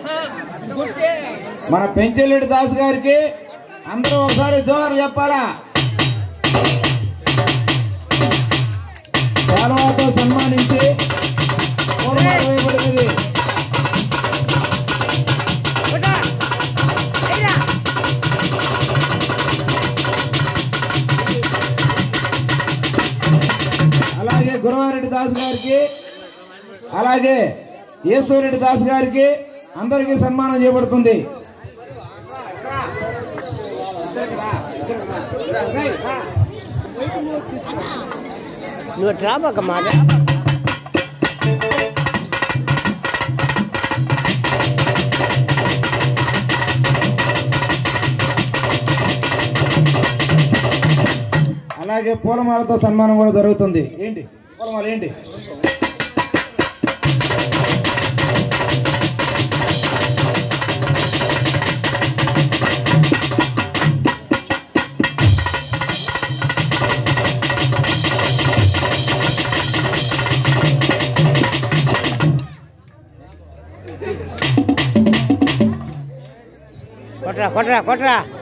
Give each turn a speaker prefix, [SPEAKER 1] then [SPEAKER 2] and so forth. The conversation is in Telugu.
[SPEAKER 1] మన పెంచెల్లుడి దాస్ గారికి అందరూ ఒకసారి జోహార్ చెప్పాలా శాలువాతో సన్మానించి పూలమాల వేయబడినది అలాగే గురవారెడ్డి దాస్ గారికి అలాగే ఈశ్వరెడ్డి దాస్ గారికి అందరికీ సన్మానం చేయబడుతుంది
[SPEAKER 2] నువ్వు ట్రాబక్క మాట
[SPEAKER 1] అలాగే పూలమాలతో సన్మానం కూడా జరుగుతుంది ఏంటి పూలమాల ఏంటి
[SPEAKER 2] కొట్రా కొట్రా కొట్రా